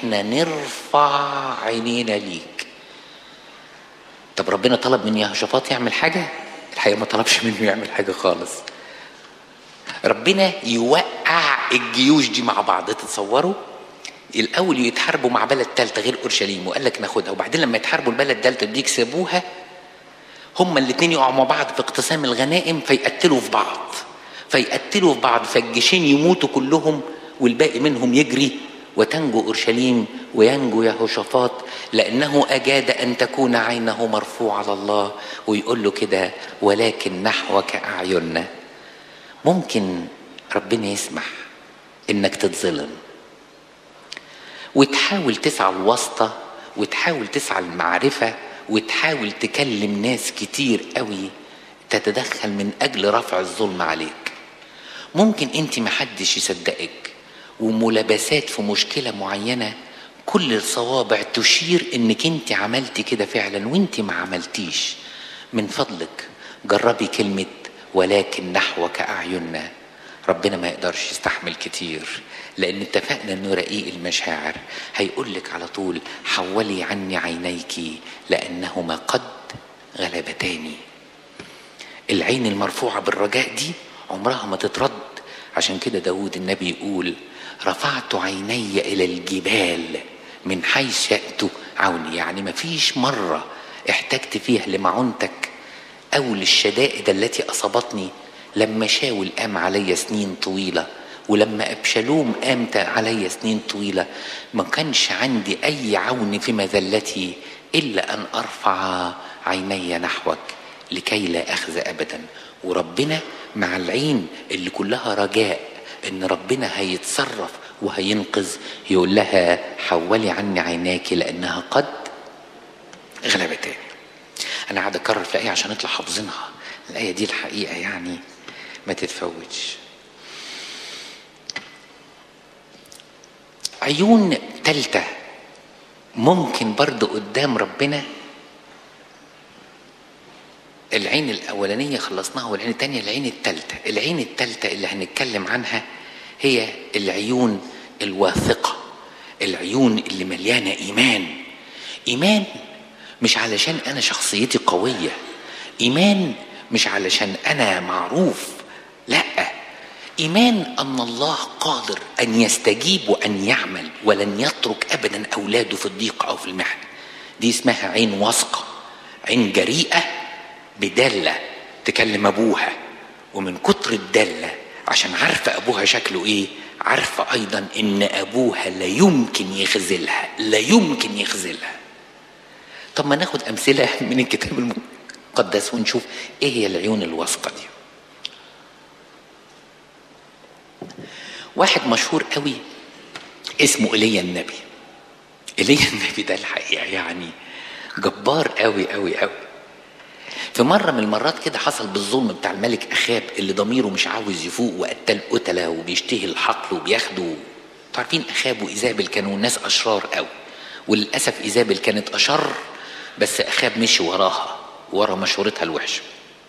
احنا نرفع عينينا ليك طب ربنا طلب من يهوشافاط يعمل حاجة الحقيقة ما طلبش منه يعمل حاجة خالص ربنا يوقع الجيوش دي مع بعض تتصوروا الاول يتحاربوا مع بلد ثالثه غير اورشليم وقال لك ناخدها وبعدين لما يتحاربوا البلد الثالثه دي يكسبوها هما الاثنين يقعوا مع بعض في اقتسام الغنائم فيقتلوا في بعض فيقتلوا في بعض فالجيشين يموتوا كلهم والباقي منهم يجري وتنجو اورشليم وينجو يهوشافاط لانه اجاد ان تكون عينه مرفوعه على الله ويقول له كده ولكن نحوك اعيننا ممكن ربنا يسمح انك تتظلم وتحاول تسعى الواسطة وتحاول تسعى المعرفة وتحاول تكلم ناس كتير قوي تتدخل من أجل رفع الظلم عليك ممكن انت محدش يصدقك وملابسات في مشكلة معينة كل الصوابع تشير انك انت عملتي كده فعلا وانت ما عملتيش من فضلك جربي كلمة ولكن نحوك أعيننا ربنا ما يقدرش يستحمل كتير لان اتفقنا انه رقيق المشاعر هيقول لك على طول حولي عني عينيك لانهما قد غلبتاني العين المرفوعه بالرجاء دي عمرها ما تترد عشان كده داود النبي يقول رفعت عيني الى الجبال من حيث يأت عوني يعني ما فيش مرة احتجت فيها لمعونتك أو للشدائد التي أصابتني لما شاول قام علي سنين طويلة ولما أبشالوم قام علي سنين طويلة ما كانش عندي أي عون في مذلتي إلا أن أرفع عيني نحوك لكي لا أخزى أبدا وربنا مع العين اللي كلها رجاء إن ربنا هيتصرف وهينقذ يقول لها حولي عني عيناك لأنها قد غلبتني أنا قاعد أكرر في الآية عشان نطلع حافظينها الآية دي الحقيقة يعني ما تتفوتش عيون تالتة ممكن برضو قدام ربنا العين الأولانية خلصناها والعين التانية العين التالتة العين التالتة اللي هنتكلم عنها هي العيون الواثقة العيون اللي مليانة إيمان إيمان مش علشان أنا شخصيتي قوية إيمان مش علشان أنا معروف لا إيمان أن الله قادر أن يستجيب وأن يعمل ولن يترك أبدا أولاده في الضيق أو في المحن دي اسمها عين واثقة عين جريئة بدالة تكلم أبوها ومن كتر الدالة عشان عارفة أبوها شكله إيه عارفة أيضا إن أبوها لا يمكن يخذلها لا يمكن يخذلها طب ما ناخد أمثلة من الكتاب المقدس ونشوف إيه هي العيون الواثقة دي واحد مشهور قوي اسمه ايليا النبي ايليا النبي ده الحقيقه يعني جبار قوي قوي قوي في مرة من المرات كده حصل بالظلم بتاع الملك أخاب اللي ضميره مش عاوز يفوق وقتل قتلة وبيشتهي الحقل وبياخدوا عارفين أخاب وإيزابل كانوا ناس أشرار قوي وللأسف إيزابل كانت أشر بس أخاب مشي وراها ورا مشورتها الوحشة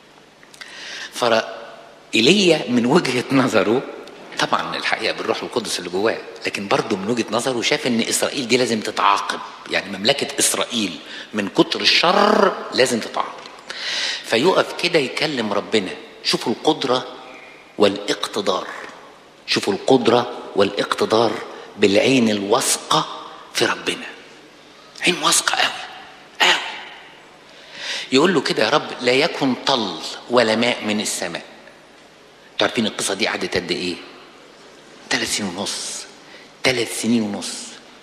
فإيليا من وجهة نظره طبعا الحقيقه بالروح القدس اللي جواه لكن برضه من وجهه نظره شاف ان اسرائيل دي لازم تتعاقب يعني مملكه اسرائيل من كتر الشر لازم تتعاقب فيقف كده يكلم ربنا شوفوا القدره والاقتدار شوفوا القدره والاقتدار بالعين الواثقه في ربنا عين واثقه قوي قوي يقول له كده يا رب لا يكن طل ولا ماء من السماء عارفين القصه دي قعدت قد ايه ثلاث سنين ونص ثلاث سنين ونص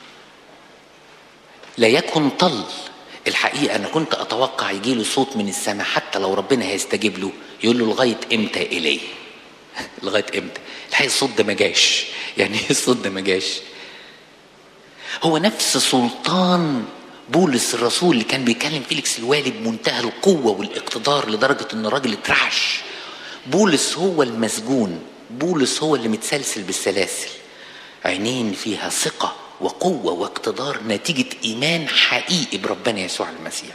لا يكن طل الحقيقة أنا كنت أتوقع يجي له صوت من السماء حتى لو ربنا هيستجيب له يقول له لغاية إمتى إليه لغاية إمتى الحقيقة الصوت ده ما جاش يعني إيه الصوت ده ما جاش هو نفس سلطان بولس الرسول اللي كان بيكلم فيليكس الوالي بمنتهى القوة والاقتدار لدرجة إن الراجل اترعش بولس هو المسجون بولس هو اللي متسلسل بالسلاسل عينين فيها ثقة وقوة واقتدار نتيجة إيمان حقيقي بربنا يسوع المسيح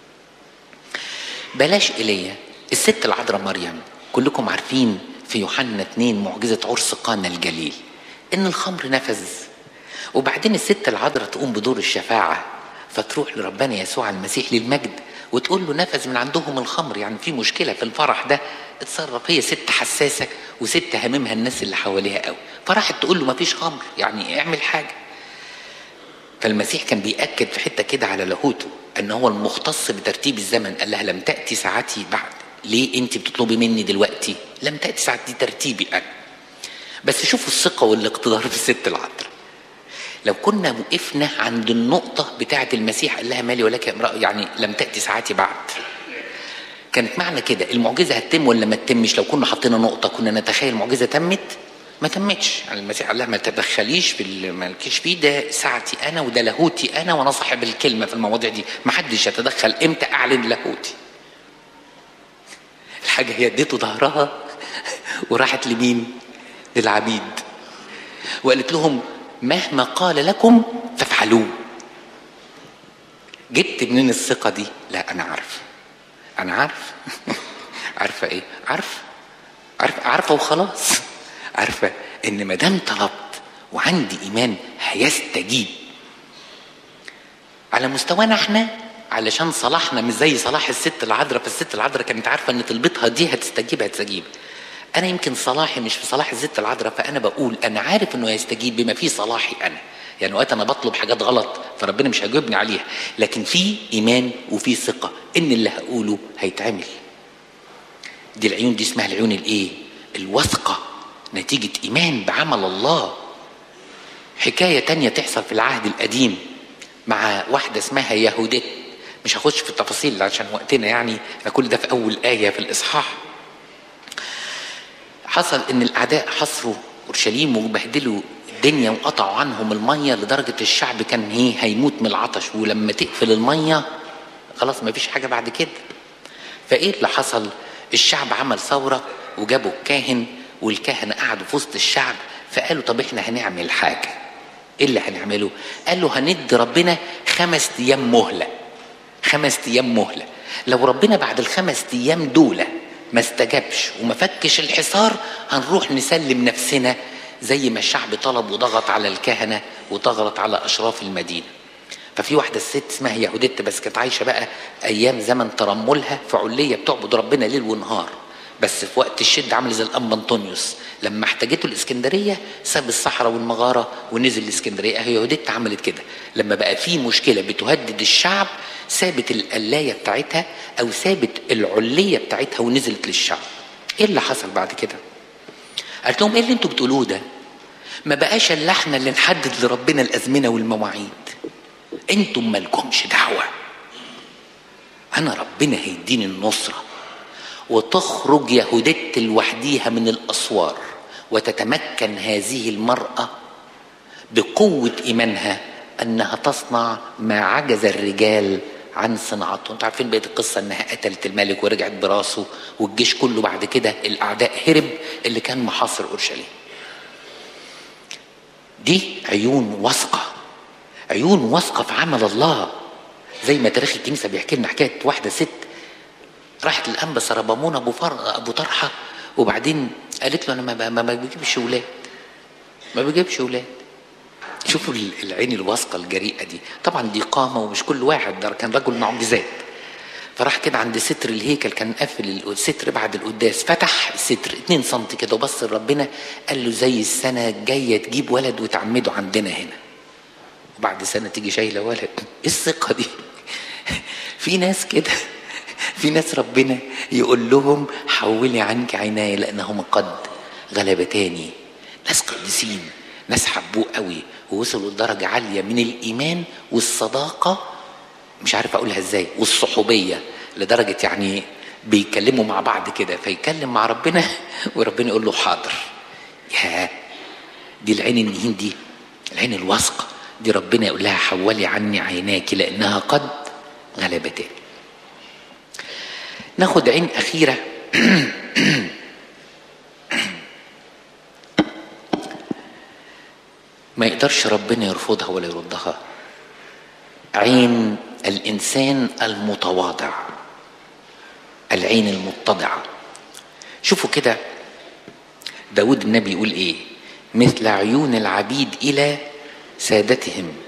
بلاش إيليا الست العذراء مريم كلكم عارفين في يوحنا 2 معجزة عرس قانا الجليل إن الخمر نفذ وبعدين الست العذراء تقوم بدور الشفاعة فتروح لربنا يسوع المسيح للمجد وتقول له نفذ من عندهم الخمر يعني في مشكلة في الفرح ده اتصرف هي ست حساسة وست هاممها الناس اللي حواليها قوي فراحت تقول له مفيش خمر يعني اعمل حاجة فالمسيح كان بيأكد في حتة كده على لاهوته ان هو المختص بترتيب الزمن قال لها لم تأتي ساعتي بعد ليه انت بتطلبي مني دلوقتي لم تأتي ساعتي ترتيبي انا بس شوفوا الثقة والاقتدار في الست العذراء لو كنا وقفنا عند النقطة بتاعة المسيح قال لها مالي ولك يا امرأة يعني لم تأتي ساعتي بعد كانت معنى كده المعجزة هتتم ولا ما تتمش لو كنا حطينا نقطة كنا نتخيل المعجزة تمت ما تمتش يعني المسيح قال لها ما تدخليش في اللي مالكيش فيه ده ساعتي انا وده لاهوتي انا وانا صاحب الكلمه في المواضيع دي ما حدش يتدخل امتى اعلن لاهوتي الحاجه هي اديته ظهرها وراحت لمين للعبيد وقالت لهم مهما قال لكم فافعلوه جبت منين الثقه دي لا انا عارف انا عارف عارفه ايه عارفه عارفه عارفه وخلاص عارفه ان ما دام طلبت وعندي ايمان هيستجيب على مستوانا احنا علشان صلاحنا مش زي صلاح الست العذراء فالست العذراء كانت عارفه ان طلبتها دي هتستجيب هتستجيب انا يمكن صلاحي مش في صلاح الست العذراء فانا بقول انا عارف انه هيستجيب بما فيه صلاحي انا يعني وقت انا بطلب حاجات غلط فربنا مش هيجاوبني عليها لكن في ايمان وفي ثقه ان اللي هقوله هيتعمل دي العيون دي اسمها العيون الايه الواثقه نتيجه ايمان بعمل الله حكايه تانية تحصل في العهد القديم مع واحده اسمها يهودت مش هخش في التفاصيل عشان وقتنا يعني احنا كل ده في اول ايه في الاصحاح حصل ان الاعداء حصروا اورشليم وبهدلوا الدنيا وقطعوا عنهم الميه لدرجه الشعب كان ايه هيموت من العطش ولما تقفل الميه خلاص ما فيش حاجه بعد كده فايه اللي حصل الشعب عمل ثوره وجابوا الكاهن والكهنه قعدوا في وسط الشعب فقالوا طب احنا هنعمل حاجه ايه اللي هنعمله قالوا هندي ربنا خمس ايام مهله خمس ايام مهله لو ربنا بعد الخمس ايام دول ما استجابش وما فكش الحصار هنروح نسلم نفسنا زي ما الشعب طلب وضغط على الكهنة وضغط على أشراف المدينة ففي واحدة الست اسمها يهودت بس كانت عايشة بقى أيام زمن ترملها في علية بتعبد ربنا ليل ونهار بس في وقت الشدة عامل زي الأنبا أنطونيوس لما احتاجته الإسكندرية ساب الصحراء والمغارة ونزل الإسكندرية هي يهودت عملت كده لما بقى في مشكلة بتهدد الشعب سابت القلاية بتاعتها أو سابت العلية بتاعتها ونزلت للشعب إيه اللي حصل بعد كده؟ قالت لهم ايه اللي انتوا بتقولوه ده ما بقاش الا احنا اللي نحدد لربنا الازمنه والمواعيد انتم مالكمش دعوه انا ربنا هيديني النصره وتخرج يهودت لوحديها من الاسوار وتتمكن هذه المراه بقوه ايمانها انها تصنع ما عجز الرجال عن صناعته انتوا عارفين بقيه القصه انها قتلت الملك ورجعت براسه والجيش كله بعد كده الاعداء هرب اللي كان محاصر اورشليم دي عيون واثقه عيون واثقه في عمل الله زي ما تاريخ الكنيسه بيحكي لنا حكايه واحده ست راحت الانبا سربامون ابو فر ابو طرحه وبعدين قالت له انا ما, ما, ما بجيبش ولاد ما بجيبش ولاد شوفوا العين الواثقة الجريئة دي طبعا دي قامة ومش كل واحد ده كان رجل معجزات فراح كده عند ستر الهيكل كان قافل الستر بعد القداس فتح الستر 2 سم كده وبص لربنا قال له زي السنة الجاية تجيب ولد وتعمده عندنا هنا وبعد سنة تيجي شايلة ولد ايه الثقة دي في ناس كده في ناس ربنا يقول لهم حولي عنك عيناي لأنهم قد غلبتاني ناس قديسين ناس حبوه قوي ووصلوا لدرجة عالية من الإيمان والصداقة مش عارف أقولها إزاي والصحوبية لدرجة يعني بيتكلموا مع بعض كده فيتكلم مع ربنا وربنا يقول له حاضر يا دي العين النهين دي العين الواثقة دي ربنا يقول لها حولي عني عيناك لأنها قد غلبتني ناخد عين أخيرة ما يقدرش ربنا يرفضها ولا يردها عين الانسان المتواضع العين المتضعه شوفوا كده داود النبي يقول ايه مثل عيون العبيد الى سادتهم